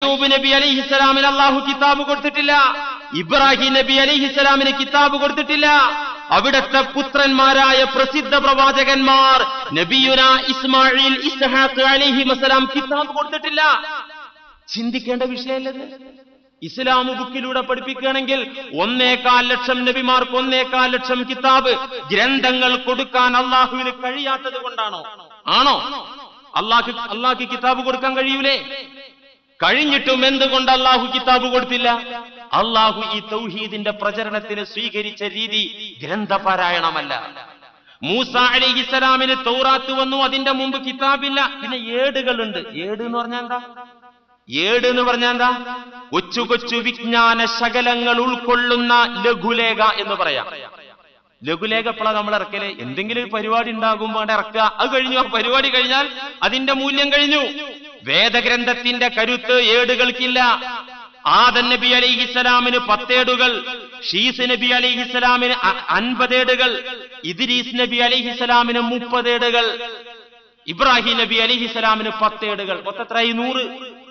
അയ്യൂബ് നബി അലിഹിസ്സലാമിന് അള്ളാഹു കിതാബ് കൊടുത്തിട്ടില്ല ഇബ്രാഹിം നബി അലിഹിസ്സലാമിന് കിതാബ് കൊടുത്തിട്ടില്ല അവിടുത്തെ പുത്രന്മാരായ പ്രസിദ്ധ പ്രവാചകന്മാർ നബിയുന ഇസ്മായിൽ ഇസ്ഹാഖ് അലിഹി വസലാം കിതാബ് കൊടുത്തിട്ടില്ല ചിന്തിക്കേണ്ട വിഷയമല്ലത് ഇസ്ലാം ബുക്കിലൂടെ പഠിപ്പിക്കുകയാണെങ്കിൽ ഒന്നേകാൽ ലക്ഷം നബിമാർക്ക് ഒന്നേകാൽ ലക്ഷം കിതാബ് ഗ്രന്ഥങ്ങൾ കൊടുക്കാൻ അള്ളാഹുവിന് കഴിയാത്തത് കൊണ്ടാണോ ആണോ അള്ളാഹ് അള്ളാഹ്ക്ക് കിതാബ് കൊടുക്കാൻ കഴിയൂലേ കഴിഞ്ഞിട്ടും എന്തുകൊണ്ട് അള്ളാഹു കിതാബ് കൊടുത്തില്ല അള്ളാഹു ഈ തൗഹീദിന്റെ പ്രചരണത്തിന് സ്വീകരിച്ച രീതി ഗ്രന്ഥപാരായണമല്ല മൂസ അലിഹിസ്സലാമിന് തൗറാത്ത് വന്നു അതിന്റെ മുമ്പ് കിതാബില്ല പിന്നെ ഏടുകളുണ്ട് ഏട് എന്ന് പറഞ്ഞാൽ എന്താ ഏട് എന്ന് പറഞ്ഞാൽ എന്താ കൊച്ചു കൊച്ചു വിജ്ഞാന ശകലങ്ങൾ ഉൾക്കൊള്ളുന്ന ലഘുലേഖ എന്ന് പറയാം ലഘുലേഖ എപ്പോഴാ നമ്മൾ ഇറക്കല് എന്തെങ്കിലും ഒരു പരിപാടി ഉണ്ടാകുമ്പോൾ അവിടെ ഇറക്കുക അത് കഴിഞ്ഞു ആ പരിപാടി കഴിഞ്ഞാൽ അതിന്റെ മൂല്യം കഴിഞ്ഞു വേദഗ്രന്ഥത്തിന്റെ കരുത്ത് ഏടുകൾക്കില്ല ആദൻ നബി അലിഹിസ്സലാമിന് പത്തേടുകൾ ഷീസ് നബി അലിഹിസ്സലാമിന് അ- അൻപതേടുകൾ ഇദ്രീസ് നബി അലിഹിസ്സലാമിന് മുപ്പതേടുകൾ ഇബ്രാഹിം നബി അലിഹിസ്സലാമിന് പത്തേടുകൾ മൊത്തത്രായി നൂറ്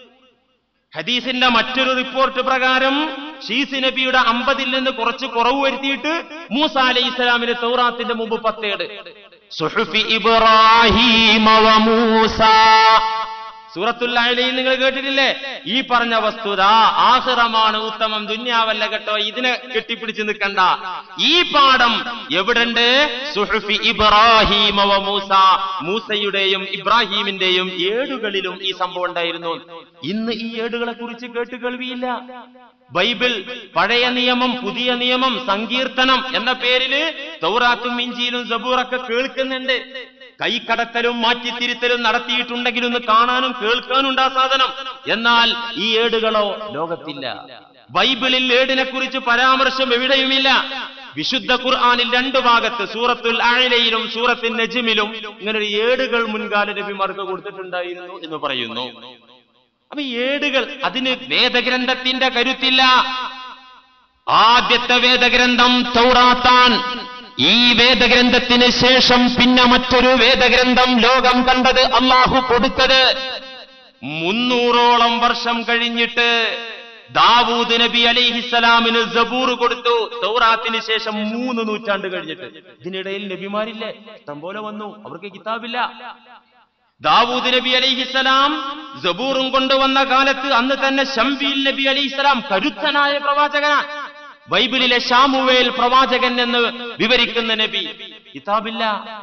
ഹദീസിന്റെ മറ്റൊരു റിപ്പോർട്ട് പ്രകാരം ഷീസ് നബിയുടെ അമ്പതിൽ നിന്ന് കുറച്ച് കുറവ് വരുത്തിയിട്ട് മൂസ അലൈഹി ഇസ്ലാമിന് തൗറാത്തിന്റെ മുമ്പ് പത്തേട് സുഹുഫി ഇബ്രാഹിം വ മൂസ സൂറത്തുൽ അലയിൽ നിങ്ങൾ കേട്ടിട്ടില്ലേ ഈ പറഞ്ഞ വസ്തുത ആഹിറമാണ് ഉത്തമം ദുന്യാവല്ല കേട്ടോ ഇതിനെ കെട്ടിപ്പിടിച്ച് നിൽക്കണ്ട ഈ പാഠം എവിടുണ്ട് സുഹുഫി ഇബ്രാഹിം വ മൂസ മൂസയുടെയും ഇബ്രാഹിമിന്റെയും ഏടുകളിലും ഈ സംഭവം ഉണ്ടായിരുന്നു ഇന്ന് ഈ ഏടുകളെ കുറിച്ച് കേട്ട് കേൾവിയില്ല ബൈബിൾ പഴയ നിയമം പുതിയ നിയമം സങ്കീർത്തനം എന്ന പേരില് തൗറാത്തും ഇഞ്ചിയിലും സബൂറൊക്കെ കേൾക്കുന്നുണ്ട് കൈക്കടത്തലും മാറ്റിത്തിരുത്തലും നടത്തിയിട്ടുണ്ടെങ്കിൽ ഒന്ന് കാണാനും കേൾക്കാനും ഉണ്ട് ആ സാധനം എന്നാൽ ഈ ഏടുകളോ ലോകത്തില്ല ബൈബിളിൽ ഏടിനെ കുറിച്ച് പരാമർശം എവിടെയുമില്ല വിശുദ്ധ ഖുർആാനിൽ രണ്ടു ഭാഗത്ത് സൂറത്തുൽ ആഴയിലും സൂറത്തുൽ നജിമിലും ഇങ്ങനെ ഒരു ഏടുകൾ മുൻകാല നബിമാർക്ക് കൊടുത്തിട്ടുണ്ടായിരുന്നു എന്ന് പറയുന്നു അപ്പൊ ഈ ഏടുകൾ അതിന് വേദഗ്രന്ഥത്തിന്റെ കരുത്തില്ല ആദ്യത്തെ വേദഗ്രന്ഥം തൗറാത്താൻ ഈ വേദഗ്രന്ഥത്തിന് ശേഷം പിന്നെ മറ്റൊരു വേദഗ്രന്ഥം ലോകം കണ്ടത് അള്ളാഹു കൊടുത്തത് മുന്നൂറോളം വർഷം കഴിഞ്ഞിട്ട് ദാവൂദ് നബി അലിഹിസലാമിന് സബൂർ കൊടുത്തു തൗറാത്തിന് ശേഷം മൂന്ന് നൂറ്റാണ്ട് കഴിഞ്ഞിട്ട് ഇതിനിടയിൽ നബിമാരില്ലേ ഇഷ്ടം പോലെ വന്നു അവർക്ക് കിതാബില്ല ദാവൂദ് നബി അലിഹിസലാം സബൂറും കൊണ്ടുവന്ന കാലത്ത് അന്ന് തന്നെ ഷംബീൽ നബി അലിഹിസലാം കരുത്തനായ പ്രവാചകനാണ് ബൈബിളിലെ ഷാമുവേൽ പ്രവാചകൻ എന്ന് വിവരിക്കുന്ന നബി കിതാബില്ല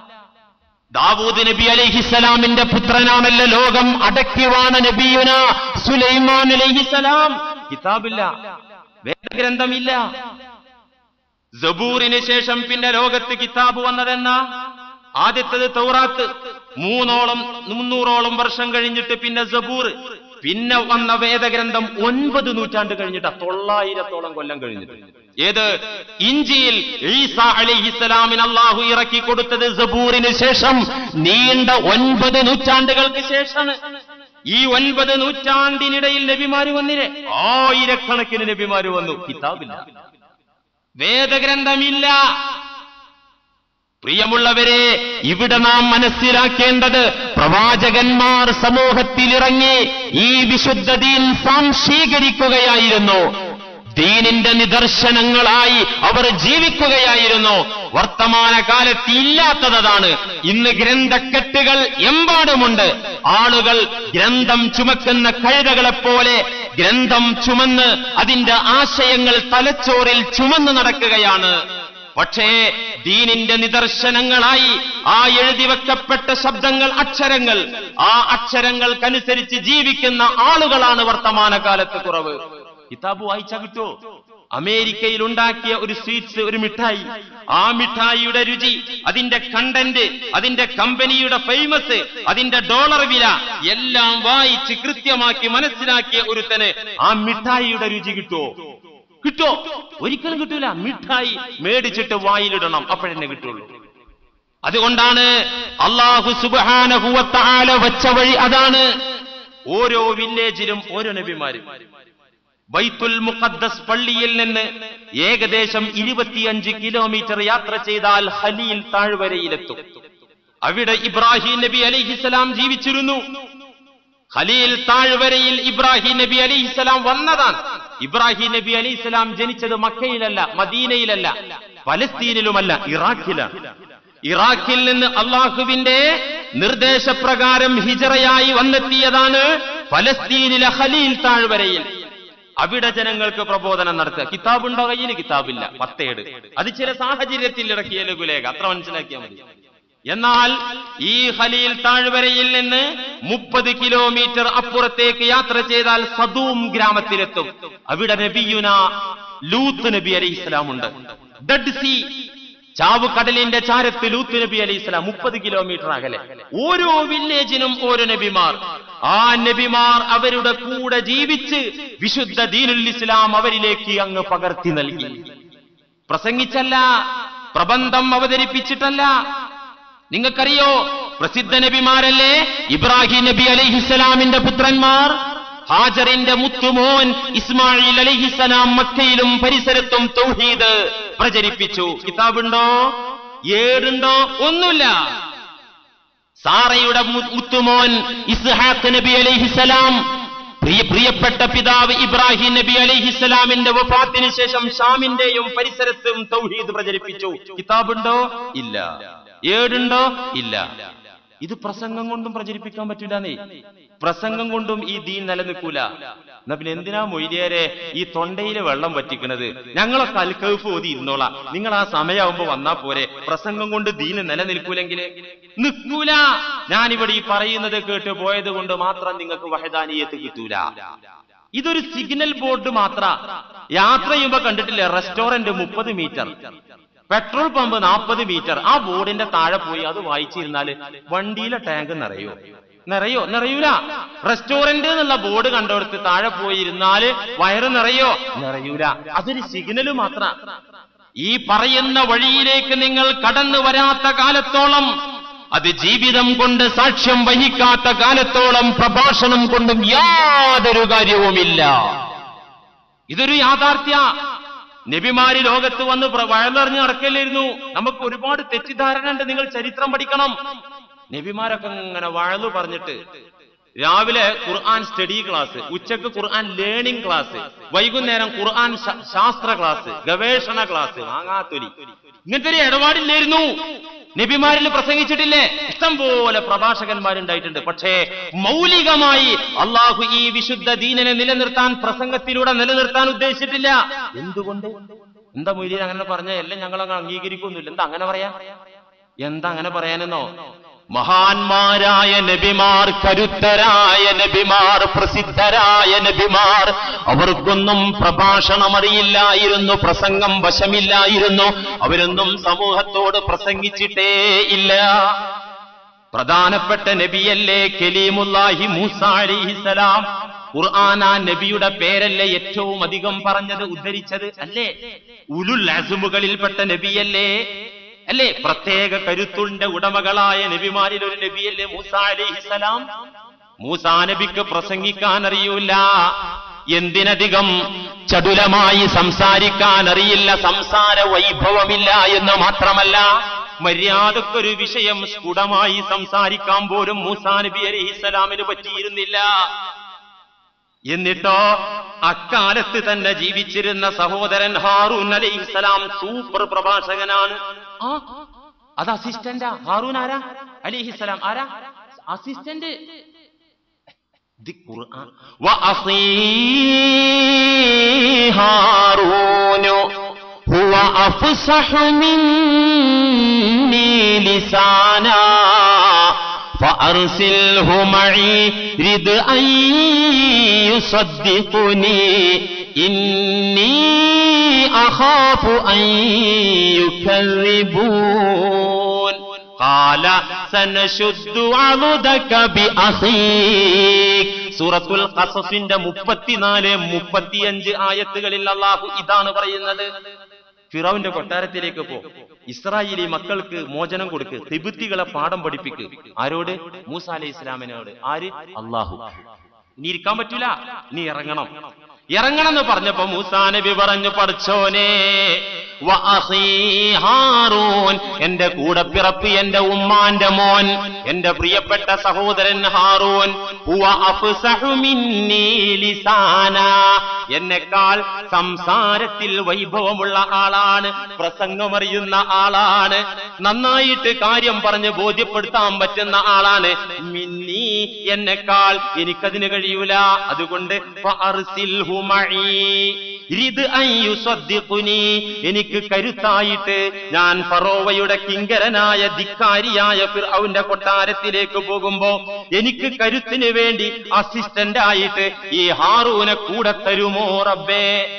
ദാവൂദ് നബി അലൈഹിസലാമിന്റെ പുത്രനാണല്ലോ ലോകം അടക്കിവാണ നബിയുന സുലൈമാൻ അലൈഹിസലാം കിതാബില്ല വേദഗ്രന്ഥമില്ല സബൂറിന് ശേഷം പിന്നെ ലോകത്ത് കിതാബ് വന്നതെന്ന ആദ്യത്തത് തൗറാത്ത് മൂന്നോളം മുന്നൂറോളം വർഷം കഴിഞ്ഞിട്ട് പിന്നെ സബൂർ പിന്നെ വന്ന വേദഗ്രന്ഥം ഒൻപത് നൂറ്റാണ്ട് കഴിഞ്ഞിട്ട് തൊള്ളായിരത്തോളം കൊല്ലം കഴിഞ്ഞിട്ട് ഏത് ഇഞ്ചിയിൽ ഈസ അലിഹിസ്സലാമിന് അള്ളാഹു ഇറക്കി കൊടുത്തത് സബൂറിന് ശേഷം നീണ്ട ഒൻപത് നൂറ്റാണ്ടുകൾക്ക് ശേഷമാണ് ഈ ഒൻപത് നൂറ്റാണ്ടിനിടയിൽ നബിമാര് വന്നില്ലേ ആയിരക്കണക്കിന് നബിമാര് വന്നു കിതാബില്ല വേദഗ്രന്ഥമില്ല പ്രിയമുള്ളവരെ ഇവിടെ നാം മനസ്സിലാക്കേണ്ടത് പ്രവാചകന്മാർ സമൂഹത്തിലിറങ്ങി ഈ വിശുദ്ധ ദീൻ സാംശീകരിക്കുകയായിരുന്നു ദീനിന്റെ നിദർശനങ്ങളായി അവർ ജീവിക്കുകയായിരുന്നു വർത്തമാന കാലത്ത് ഇല്ലാത്തതാണ് ഇന്ന് ഗ്രന്ഥക്കെട്ടുകൾ എമ്പാടുമുണ്ട് ആളുകൾ ഗ്രന്ഥം ചുമക്കുന്ന കഴുതകളെപ്പോലെ ഗ്രന്ഥം ചുമന്ന് അതിന്റെ ആശയങ്ങൾ തലച്ചോറിൽ ചുമന്ന് നടക്കുകയാണ് പക്ഷേ ദീനിന്റെ നിദർശനങ്ങളായി ആ എഴുതി വെക്കപ്പെട്ട ശബ്ദങ്ങൾ അക്ഷരങ്ങൾ ആ അക്ഷരങ്ങൾക്കനുസരിച്ച് ജീവിക്കുന്ന ആളുകളാണ് വർത്തമാനകാലത്ത് കുറവ് കിതാബ് വായിച്ചാ കിട്ടുമോ അമേരിക്കയിൽ ഉണ്ടാക്കിയ ഒരു സ്വീറ്റ്സ് ഒരു മിഠായി ആ മിഠായിയുടെ രുചി അതിന്റെ കണ്ടന്റ് അതിന്റെ കമ്പനിയുടെ ഫേമസ് അതിന്റെ ഡോളർ വില എല്ലാം വായിച്ച് കൃത്യമാക്കി മനസ്സിലാക്കിയ ഒരുത്തന് ആ മിഠായിയുടെ രുചി കിട്ടുമോ കിട്ടോ ഒരിക്കലും കിട്ടൂല മിഠായി മേടിച്ചിട്ട് വായിലിടണം അപ്പോഴെന്നെ കിട്ടുള്ളൂ അതുകൊണ്ടാണ് അള്ളാഹു സുബാനഹുവത്താല വച്ച വഴി അതാണ് ഓരോ വില്ലേജിലും ഓരോ നബിമാരും ബൈത്തുൽ മുഖദ്ദസ് പള്ളിയിൽ നിന്ന് ഏകദേശം ഇരുപത്തിയഞ്ച് കിലോമീറ്റർ യാത്ര ചെയ്താൽ ഹലീൽ താഴ്വരയിലെത്തും അവിടെ ഇബ്രാഹിം നബി അലിഹിസലാം ജീവിച്ചിരുന്നു ഖലീൽ താഴ്വരയിൽ ഇബ്രാഹിം നബി അലിഹിസ്സലാം വന്നതാണ് ഇബ്രാഹിം നബി അലിഹിസ്സലാം ജനിച്ചത് മക്കയിലല്ല മദീനയിലല്ല പലസ്തീനിലുമല്ല ഇറാഖിലാണ് ഇറാഖിൽ നിന്ന് അള്ളാഹുവിന്റെ നിർദ്ദേശപ്രകാരം ഹിജറയായി വന്നെത്തിയതാണ് ഫലസ്തീനിലെ ഖലീൽ താഴ്വരയിൽ അവിടെ ജനങ്ങൾക്ക് പ്രബോധനം നടത്തുക കിതാബുണ്ടോ കയ്യിൽ കിതാബില്ല പത്തേട് അത് ചില സാഹചര്യത്തിൽ ഇറക്കിയ ലഘുലേഖ അത്ര മനസ്സിലാക്കിയാൽ മതി എന്നാൽ ഈ ഖലീൽ താഴ്വരയിൽ നിന്ന് മുപ്പത് കിലോമീറ്റർ അപ്പുറത്തേക്ക് യാത്ര ചെയ്താൽ സദൂം ഗ്രാമത്തിലെത്തും അവിടെ നബിയുന ലൂത്ത് നബി അലൈഹി ഇസ്ലാം ഉണ്ട് ഡഡ് സി ചാവുകടലിന്റെ ചാരത്ത് ലൂത്ത് നബി അലൈഹി ഇസ്ലാം മുപ്പത് കിലോമീറ്റർ അകലെ ഓരോ വില്ലേജിനും ഓരോ നബിമാർ ആ നബിമാർ അവരുടെ കൂടെ ജീവിച്ച് വിശുദ്ധ ദീനുൽ ഇസ്ലാം അവരിലേക്ക് അങ്ങ് പകർത്തി നൽകി പ്രസംഗിച്ചല്ല പ്രബന്ധം അവതരിപ്പിച്ചിട്ടല്ല നിങ്ങൾക്കറിയോ പ്രസിദ്ധ നബിമാരല്ലേ ഇബ്രാഹിം നബി അലൈഹിസ്സലാമിന്റെ പുത്രന്മാർ ഹാജറിന്റെ മുത്തുമോൻ ഇസ്മായിൽ അലൈഹിസ്സലാം മക്കയിലും പരിസരത്തും തൗഹീദ് പ്രചരിപ്പിച്ചു കിതാബുണ്ടോ ഏടുണ്ടോ ഒന്നുമില്ല സാറയുടെ മു- മുത്തുമോൻ ഇസ്ഹാഖ് നബി അലൈഹിസ്സലാം പ്രിയ പ്രിയപ്പെട്ട പിതാവ് ഇബ്രാഹിം നബി അലൈഹിസ്സലാമിന്റെ വഫാത്തിന് ശേഷം ഷാമിന്റെയും പരിസരത്തും തൗഹീദ് പ്രചരിപ്പിച്ചു കിതാബുണ്ടോ ഇല്ല ഏടുണ്ടോ ഇല്ല ഇത് പ്രസംഗം കൊണ്ടും പ്രചരിപ്പിക്കാൻ പറ്റില്ലാന്നേ പ്രസംഗം കൊണ്ടും ഈ ദീൻ നിലനിൽക്കൂല എന്നാ പിന്നെ എന്തിനാ മൊയ്ലിയാരെ ഈ തൊണ്ടയിലെ വെള്ളം പറ്റിക്കണത് ഞങ്ങളൊക്കെ അൽക്കൗഫ് ഓതി ഇരുന്നോളാം നിങ്ങൾ ആ സമയമാകുമ്പോ വന്നാ പോരെ പ്രസംഗം കൊണ്ട് ദീന് നിലനിൽക്കൂലെങ്കിൽ നിൽക്കൂല ഞാനിവിടെ ഈ പറയുന്നത് കേട്ട് പോയത് കൊണ്ട് മാത്രം നിങ്ങൾക്ക് വഹദാനീയത്ത് കിട്ടൂല ഇതൊരു സിഗ്നൽ ബോർഡ് മാത്ര യാത്ര ചെയ്യുമ്പോ കണ്ടിട്ടില്ലേ റെസ്റ്റോറന്റ് മുപ്പത് മീറ്റർ പെട്രോൾ പമ്പ് നാൽപ്പത് മീറ്റർ ആ ബോർഡിന്റെ താഴെ പോയി അത് വായിച്ചിരുന്നാല് വണ്ടിയിലെ ടാങ്ക് നിറയോ നിറയോ നിറയൂല റെസ്റ്റോറന്റ് എന്നുള്ള ബോർഡ് കണ്ടോടത്ത് താഴെ പോയി ഇരുന്നാല് വയറ് നിറയോ നിറയൂല അതൊരു സിഗ്നൽ മാത്ര ഈ പറയുന്ന വഴിയിലേക്ക് നിങ്ങൾ കടന്നു വരാത്ത കാലത്തോളം അത് ജീവിതം കൊണ്ട് സാക്ഷ്യം വഹിക്കാത്ത കാലത്തോളം പ്രഭാഷണം കൊണ്ടും യാതൊരു കാര്യവുമില്ല ഇതൊരു യാഥാർത്ഥ്യ നബിമാര് ലോകത്ത് വന്ന് പ്ര- വയലറിഞ്ഞ് നടക്കലായിരുന്നു നമുക്ക് ഒരുപാട് തെറ്റിദ്ധാരണ ഉണ്ട് നിങ്ങൾ ചരിത്രം പഠിക്കണം നബിമാരൊക്കെ ഇങ്ങനെ വഴലു പറഞ്ഞിട്ട് രാവിലെ ഖുർആൻ സ്റ്റഡി ക്ലാസ് ഉച്ചക്ക് ഖുർആൻ ലേണിംഗ് ക്ലാസ് വൈകുന്നേരം ഖുർആൻ ശാ- ശാസ്ത്ര ക്ലാസ് ഗവേഷണ ക്ലാസ് വാങ്ങാത്തൊലി ഇങ്ങനത്തെ ഒരു ഇടപാടില്ലായിരുന്നു നബിമാരിൽ പ്രസംഗിച്ചിട്ടില്ലേ ഇഷ്ടം പോലെ പ്രഭാഷകന്മാരുണ്ടായിട്ടുണ്ട് പക്ഷേ മൗലികമായി അള്ളാഹു ഈ വിശുദ്ധ ദീനനെ നിലനിർത്താൻ പ്രസംഗത്തിലൂടെ നിലനിർത്താൻ ഉദ്ദേശിച്ചിട്ടില്ല എന്തുകൊണ്ട് എന്താ മൊയ്ലീൻ അങ്ങനെ പറഞ്ഞ എല്ലാം ഞങ്ങൾ അങ്ങ് അംഗീകരിക്കൊന്നുമില്ല എന്താ അങ്ങനെ പറയാ എന്താ അങ്ങനെ പറയാനെന്നോ മഹാന്മാരായ നബിമാർ കരുത്തരായ നബിമാർ പ്രസിദ്ധരായ നബിമാർ അവർക്കൊന്നും പ്രഭാഷണം അറിയില്ലായിരുന്നു പ്രസംഗം വശമില്ലായിരുന്നു അവരൊന്നും സമൂഹത്തോട് പ്രസംഗിച്ചിട്ടേ ഇല്ല പ്രധാനപ്പെട്ട നബിയല്ലേ കലീമുല്ലാഹി മൂസ അലിഹിസലാം ഖുർആൻ ആ നബിയുടെ പേരല്ലേ ഏറ്റവും അധികം പറഞ്ഞത് ഉദ്ധരിച്ചത് അല്ലേ ഉലുൽ അസുമുകളിൽപ്പെട്ട നബിയല്ലേ അല്ലേ പ്രത്യേക കരുത്തുണ്ട് ഉടമകളായ നബിമാരിൽ ഒരു നബിയല്ലേ മൂസ അലിഹിസലാം മൂസാ നബിക്ക് പ്രസംഗിക്കാൻ അറിയൂല എന്തിനധികം ചടുലമായി സംസാരിക്കാൻ അറിയില്ല സംസാര വൈഭവമില്ല എന്ന് മാത്രമല്ല മര്യാദക്കൊരു വിഷയം സ്ഫുടമായി സംസാരിക്കാൻ പോലും മൂസാ നബി അലിഹിസലാമിന് പറ്റിയിരുന്നില്ല എന്നിട്ടോ അക്കാലത്ത് തന്നെ ജീവിച്ചിരുന്ന സഹോദരൻ ഹാറൂൻ അലൈഹിസ്സലാം സൂപ്പർ പ്രഭാഷകനാണ് ആ അത് അസിസ്റ്റന്റാ ഹാറൂൻ ആരാ അലിഹിസ്സലാം ആരാ അസിസ്റ്റന്റ് ദി ഖുർആൻ വഅസീ ഹാറൂനു هو أفصح مني لسانا فأرسله معي رد أن يصدقني إني أخاف أن يكذبون قال سنشد عضدك بأخيك സൂറത്തുൽ ഖസസിന്റെ മുപ്പത്തിനാല് മുപ്പത്തിയഞ്ച് ആയത്തുകളിൽ അള്ളാഹു ഇതാണ് പറയുന്നത് ഫിറോവിന്റെ കൊട്ടാരത്തിലേക്ക് പോ ഇസ്രായേലി മക്കൾക്ക് മോചനം കൊടുക്ക് തിബുത്തികളെ പാഠം പഠിപ്പിക്ക് ആരോട് മൂസ അലൈഹി ഇസ്ലാമിനോട് ആര് അള്ളാഹു നീ ഇരിക്കാൻ പറ്റൂല നീ ഇറങ്ങണം ഇറങ്ങണം എന്ന് പറഞ്ഞപ്പോ മൂസാ നബി പറഞ്ഞു പഠിച്ചോനെ വ അഖീ ഹാറൂൻ എന്റെ കൂടപ്പിറപ്പ് എന്റെ ഉമ്മാന്റെ മോൻ എന്റെ പ്രിയപ്പെട്ട സഹോദരൻ ഹാറൂൻ ഹുവ അഫ്സഹു മിന്നീ ലിസാന എന്നെക്കാൾ സംസാരത്തിൽ വൈഭവമുള്ള ആളാണ് പ്രസംഗമറിയുന്ന ആളാണ് നന്നായിട്ട് കാര്യം പറഞ്ഞ് ബോധ്യപ്പെടുത്താൻ പറ്റുന്ന ആളാണ് മിന്നി എന്നെക്കാൾ എനിക്കതിന് കഴിയൂല അതുകൊണ്ട് ഫഅർസിൽഹു മഈ. റിദ് അൻ യുസദ്ദിഖുനി. എനിക്ക് കരുത്തായിട്ട് ഞാൻ ഫറോവയുടെ കിങ്കരനായ ധിക്കാരിയായ ഫിർഔന്റെ കൊട്ടാരത്തിലേക്ക് പോകുമ്പോ എനിക്ക് കരുത്തിന് വേണ്ടി അസിസ്റ്റന്റ് ആയിട്ട് ഈ ഹാറൂനെ കൂടെ തരുമോ റബ്ബേ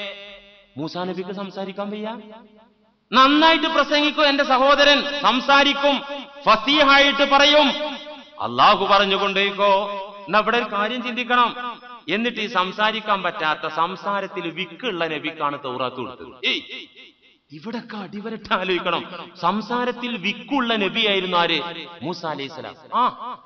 മൂസാ നബിക്ക് സംസാരിക്കാൻ വയ്യ നന്നായിട്ട് പ്രസംഗിക്കും എന്റെ സഹോദരൻ സംസാരിക്കും ഫസീഹായിട്ട് പറയും അള്ളാഹു പറഞ്ഞുകൊണ്ടേക്കോ എന്നാ ഇവിടെ ഒരു കാര്യം ചിന്തിക്കണം എന്നിട്ട് ഈ സംസാരിക്കാൻ പറ്റാത്ത സംസാരത്തിൽ വിക്കുള്ള നബിക്കാണ് തൗറാത്ത് കൊടുത്തത് ഏയ് ഇവിടൊക്കെ അടിവരട്ട് ആലോചിക്കണം സംസാരത്തിൽ വിക്കുള്ള നബിയായിരുന്നു ആര് മൂസ അലൈഹി സ്വലാം ആ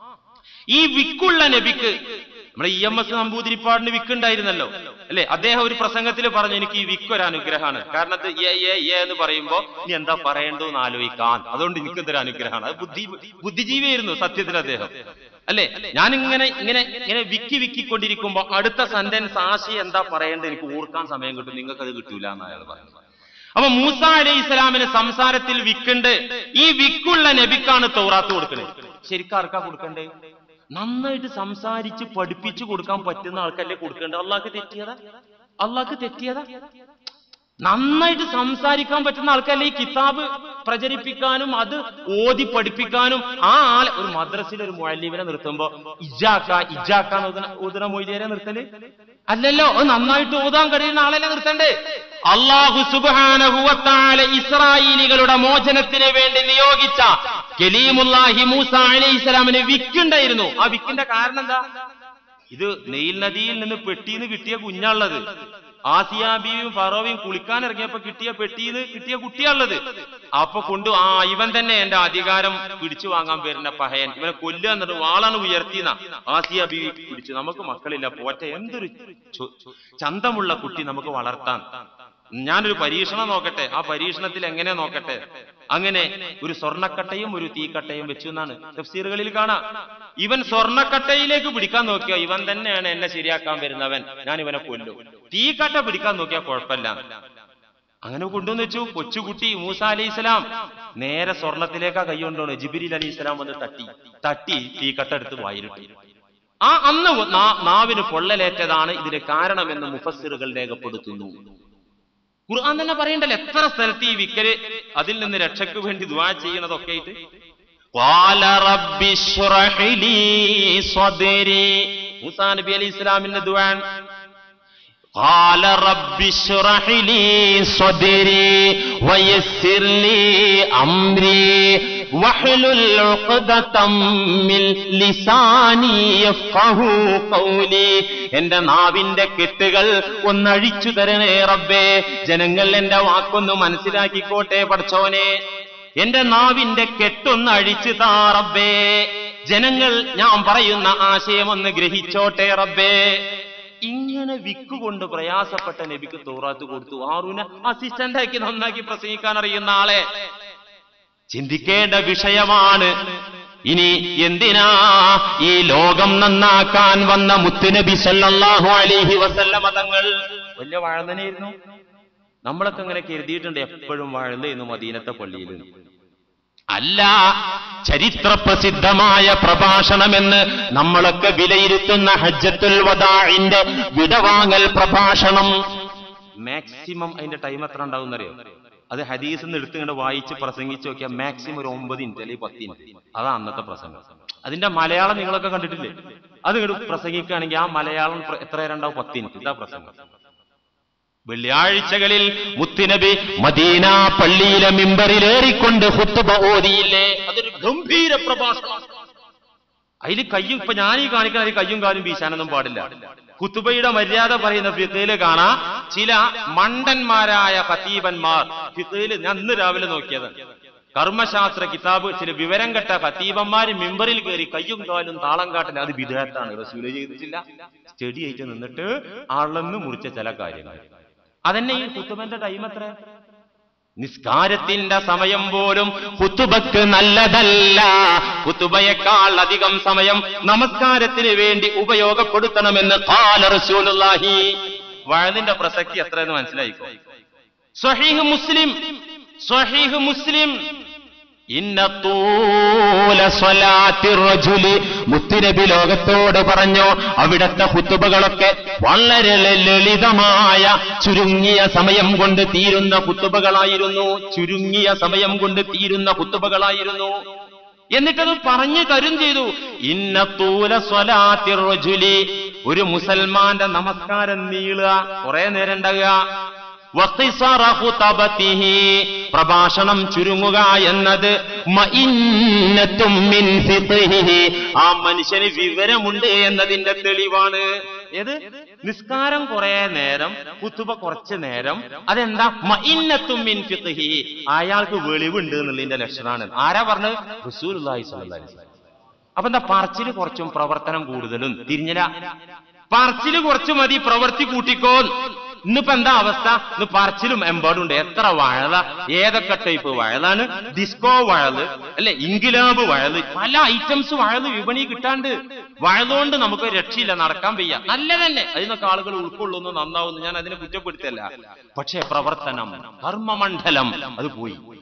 ഈ വിക്കുള്ള നബിക്ക് നമ്മുടെ ഇ എം എസ് നമ്പൂതിരിപ്പാടിന് വിക്കുണ്ടായിരുന്നല്ലോ അല്ലെ അദ്ദേഹം ഒരു പ്രസംഗത്തിൽ പറഞ്ഞു എനിക്ക് ഈ വിക്ക് ഒരു അനുഗ്രഹമാണ് കാരണം ഇത് ഏ ഏ ഏ എന്ന് പറയുമ്പോ ഇനി എന്താ പറയേണ്ടതെന്ന് ആലോചിക്കാൻ അതുകൊണ്ട് എനിക്കിതൊരു അനുഗ്രഹമാണ് അത് ബുദ്ധി ബുദ്ധിജീവിയായിരുന്നു സത്യത്തിൽ അദ്ദേഹം അല്ലെ ഞാൻ ഇങ്ങനെ ഇങ്ങനെ ഇങ്ങനെ വിക്കി വിക്കിക്കൊണ്ടിരിക്കുമ്പോ അടുത്ത സെന്റൻസ് ആശയം എന്താ പറയേണ്ടത് എനിക്ക് ഓർക്കാൻ സമയം കിട്ടും നിങ്ങൾക്ക് അത് കിട്ടൂല എന്ന് അയാൾ പറയുന്നത് അപ്പൊ മൂസ അലൈഹി ഇസ്ലാമിന് സംസാരത്തിൽ വിക്കുണ്ട് ഈ വിക്കുള്ള നബിക്കാണ് തൗറാത്ത് കൊടുക്കുന്നത് ശരിക്കും ആർക്കാ കൊടുക്കണ്ടേ നന്നായിട്ട് സംസാരിച്ച് പഠിപ്പിച്ചു കൊടുക്കാൻ പറ്റുന്ന ആൾക്കല്ലേ കൊടുക്കേണ്ടത് അള്ളാഹ്ക്ക് തെറ്റിയതാ അള്ളാഹ്ക്ക് തെറ്റിയതാ നന്നായിട്ട് സംസാരിക്കാൻ പറ്റുന്ന ആൾക്കല്ലേ ഈ കിതാബ് പ്രചരിപ്പിക്കാനും അത് ഓതി പഠിപ്പിക്കാനും ആ ആളെ ഒരു മദ്രസിൽ ഒരു മുഴലീവിനെ നിർത്തുമ്പോ ഇജാക്ക ഇജാക്ക ഊതന മൊയ്തേരെ നിർത്തല് അല്ലല്ലോ അത് നന്നായിട്ട് ഓതാൻ കഴിയുന്ന ആളെന്നെ നിർത്തണ്ടേ അള്ളാഹു സുബാനഹുവത്താല ഇസ്രായേലികളുടെ മോചനത്തിന് വേണ്ടി നിയോഗിച്ച കലീമുല്ലാഹി മൂസ അലൈഹി ഇസ്ലാമിന് വിക്കുണ്ടായിരുന്നു ആ വിക്കിന്റെ കാരണം എന്താ ഇത് നെയിൽ നദിയിൽ നിന്ന് പെട്ടിന്ന് കിട്ടിയ കുഞ്ഞാള്ളത് ആസിയാബിയും ഫറോവിയും കുളിക്കാൻ ഇറങ്ങിയപ്പോ കിട്ടിയ പെട്ടിന്ന് കിട്ടിയ കുട്ടിയാണുള്ളത് അപ്പൊ കൊണ്ടു ആ ഇവൻ തന്നെ എന്റെ അധികാരം പിടിച്ചു വാങ്ങാൻ വരുന്ന പഹയൻ ഇവനെ കൊല്ലുക എന്നിട്ട് വാളാണ് ഉയർത്തിന ആസിയ ബീവി പിടിച്ചു നമുക്ക് മക്കളില്ല പോറ്റ എന്തൊരു ചു- ചന്തമുള്ള കുട്ടി നമുക്ക് വളർത്താൻ ഞാനൊരു പരീക്ഷണം നോക്കട്ടെ ആ പരീക്ഷണത്തിൽ എങ്ങനെ നോക്കട്ടെ അങ്ങനെ ഒരു സ്വർണ്ണക്കട്ടയും ഒരു തീക്കട്ടയും വെച്ചു എന്നാണ് തഫ്സീറുകളിൽ കാണാം ഇവൻ സ്വർണ്ണക്കട്ടയിലേക്ക് പിടിക്കാൻ നോക്കിയോ ഇവൻ തന്നെയാണ് എന്നെ ശരിയാക്കാൻ വരുന്നവൻ ഞാൻ ഇവനെ കൊല്ലും തീക്കട്ട പിടിക്കാൻ നോക്കിയാൽ കുഴപ്പമില്ല അങ്ങനെ കൊണ്ടുവന്ന് വെച്ചു കൊച്ചുകുട്ടി മൂസ അലൈഹി സ്വലാം നേരെ സ്വർണത്തിലേക്കാ കൈ കൊണ്ടുപോണ് ജിബിരിൽ അലൈഹി സ്വലാം വന്ന് തട്ടി തട്ടി തീക്കട്ട എടുത്ത് വായിലിട്ടു ആ അന്ന് നാ- നാവിന് പൊള്ളലേറ്റതാണ് ഇതിന് കാരണമെന്ന് മുഫസ്സിറുകൾ രേഖപ്പെടുത്തുന്നു ഖുർആൻ തന്നെ പറയണ്ടല്ലോ എത്ര സ്ഥലത്ത് ഈ വിക്കല് അതിൽ നിന്ന് രക്ഷയ്ക്ക് വേണ്ടി ദുആ ചെയ്യണതൊക്കെ ആയിട്ട് قال رب اشرح لي صدري മൂസാ നബി അലൈഹി ഇസ്ലാമിന്റെ ദുആ قال رب اشرح لي صدري ويسر لي أمري واحلل عقدة من لساني يفقه قولي എന്റെ നാവിന്റെ കെട്ടുകൾ ഒന്നഴിച്ചു തരണേ റബ്ബേ ജനങ്ങൾ എന്റെ വാക്കൊന്ന് മനസ്സിലാക്കിക്കോട്ടെ പഠിച്ചോനെ എന്റെ നാവിന്റെ കെട്ടൊന്ന് അഴിച്ചു താ റബ്ബേ ജനങ്ങൾ ഞാൻ പറയുന്ന ആശയം ഒന്ന് ഗ്രഹിച്ചോട്ടെ റബ്ബേ ഇങ്ങനെ വിക്കുകൊണ്ട് പ്രയാസപ്പെട്ട നബിക്ക് തൗറാത്ത് കൊടുത്തു ആറൂന അസിസ്റ്റന്റ് ആക്കി നന്നാക്കി പ്രസംഗിക്കാൻ അറിയുന്ന ആളെ ചിന്തിക്കേണ്ട വിഷയമാണ് ഇനി എന്തിനാ ഈ ലോകം നന്നാക്കാൻ വന്ന മുത്തുനബി സല്ലല്ലാഹു അലൈഹി വസല്ലമ തങ്ങൾ വലിയ വാഴന്നനെയായിരുന്നു നമ്മളൊക്കെ ഇങ്ങനെ കരുതിയിട്ടുണ്ട് എപ്പോഴും വാഴുന്നു മദീനത്തെ പള്ളിയിൽ അല്ല ചരിത്രപ്രസിദ്ധമായ പ്രഭാഷണമെന്ന് നമ്മളൊക്കെ വിലയിരുത്തുന്ന ഹജ്ജത്തുൽ വദാഇന്റെ വിടവാങ്ങൽ പ്രഭാഷണം മാക്സിമം അതിന്റെ ടൈം എത്ര ഉണ്ടാവും അറിയോ അത് ഹദീസ് നിന്ന് എടുത്ത് ഇങ്ങനെ വായിച്ച് പ്രസംഗിച്ച് നോക്കിയാൽ മാക്സിമം ഒരു ഒമ്പത് മിനിറ്റ് അല്ലെങ്കിൽ പത്ത് മിനിറ്റ് അതാ അന്നത്തെ പ്രസംഗം അതിന്റെ മലയാളം നിങ്ങളൊക്കെ കണ്ടിട്ടില്ലേ അത് ഇങ്ങോട്ട് പ്രസംഗിക്കുകയാണെങ്കിൽ ആ മലയാളം പ്ര- എത്ര നേരം ഉണ്ടാവും പത്ത് മിനിറ്റ് ഇതാ പ്രസംഗം വെള്ളിയാഴ്ചകളിൽ മുത്തുനബി മദീന പള്ളിയിലെ മിമ്പറിലേറിക്കൊണ്ട് ഹുത്തുബ ഓതിയില്ലേ അതൊരു ഗംഭീര പ്രഭാഷണം അതിൽ കയ്യും ഇപ്പൊ ഞാൻ ഈ കാണിക്കുന്ന അതിൽ കയ്യും കാലും വീശാനൊന്നും പാടില്ല കുത്തുബയുടെ മര്യാദ പറയുന്ന ഫിത്തയില് കാണാ ചില മണ്ടന്മാരായ ഖത്തീബന്മാർ ഫിത്തയില് ഞാൻ ഇന്ന് രാവിലെ നോക്കിയത് കർമ്മശാസ്ത്ര കിതാബ് ചില വിവരം കെട്ട ഖത്തീബന്മാര് മിമ്പറിൽ കയറി കയ്യും കാലും താളം കാട്ടില്ല അത് വിദേഹത്താണ് റസൂല് ചെയ്തിട്ടില്ല സ്റ്റഡി ആയിട്ട് നിന്നിട്ട് അളന്ന് മുറിച്ച ചില കാര്യങ്ങൾ അതന്നെ ഈ കുത്തുബന്റെ ടൈം എത്ര നിസ്കാരത്തിന്റെ സമയം പോലും കുത്തുബക്ക് നല്ലതല്ല കുത്തുബയേക്കാൾ അധികം സമയം നമസ്കാരത്തിന് വേണ്ടി ഉപയോഗപ്പെടുത്തണമെന്ന് ഖാല റസൂലുള്ളാഹി വഴതിന്റെ പ്രസക്തി എത്രയെന്ന് മനസ്സിലായിക്കോ സ്വഹീഹ് മുസ്ലിം സ്വഹീഹ് മുസ്ലിം ഇന്ന തൂല സ്വലാത്തി റജുലി മുത്തുനബി ലോകത്തോട് പറഞ്ഞു അവിടത്തെ കുത്തുബകളൊക്കെ വളരെ ല- ലളിതമായ ചുരുങ്ങിയ സമയം കൊണ്ട് തീരുന്ന കുത്തുബകളായിരുന്നു ചുരുങ്ങിയ സമയം കൊണ്ട് തീരുന്ന കുത്തുബകളായിരുന്നു എന്നിട്ടത് പറഞ്ഞു തരും ചെയ്തു ഇന്ന തൂല സ്വലാത്തി റജുലി ഒരു മുസൽമാന്റെ നമസ്കാരം നീളുക കുറെ നേരം ഉണ്ടാകുക വഖിസറ ഖുതബതിഹി പ്രഭാഷണം ചുരുങ്ങുക എന്നത് മഇന്നത്തും മിൻ ഫിഖ്ഹിഹി ആ മനുഷ്യന് വിവരമുണ്ട് എന്നതിന്റെ തെളിവാണ് ഏത് നിസ്കാരം കുറെ നേരം കുത്തുബ കുറച്ച് നേരം അതെന്താ മഇന്നത്തും മിൻ ഫിഖ്ഹിഹി അയാൾക്ക് വെളിവുണ്ട് എന്നുള്ളതിന്റെ ലക്ഷണമാണ് ആരാ പറഞ്ഞത് റസൂലുള്ളാഹി സ്വല്ലല്ലാഹി അലൈഹി വസല്ലം അപ്പൊ എന്താ പറച്ചില് കുറച്ചും പ്രവർത്തനം കൂടുതലും തിരിഞ്ഞില്ല പറച്ചില് കുറച്ച് മതി പ്രവൃത്തി കൂട്ടിക്കോ ഇന്നിപ്പോ എന്താ അവസ്ഥ ഇന്ന് പറച്ചിലും എമ്പാടും ഉണ്ട് എത്ര വഴല ഏതൊക്കെ ടൈപ്പ് വഴലാണ് ഡിസ്കോ വഴല് അല്ലെ ഇൻകിലാബ് വഴല് പല ഐറ്റംസ് വഴല് വിപണി കിട്ടാണ്ട് വഴലുകൊണ്ട് നമുക്ക് രക്ഷയില്ല നടക്കാൻ വയ്യ നല്ല തന്നെ അതിനൊക്കെ ആളുകൾ ഉൾക്കൊള്ളുന്നു നന്നാവുന്നു ഞാൻ അതിനെ കുറ്റപ്പെടുത്തല്ല പക്ഷേ പ്രവർത്തനം കർമ്മമണ്ഡലം അത് പോയി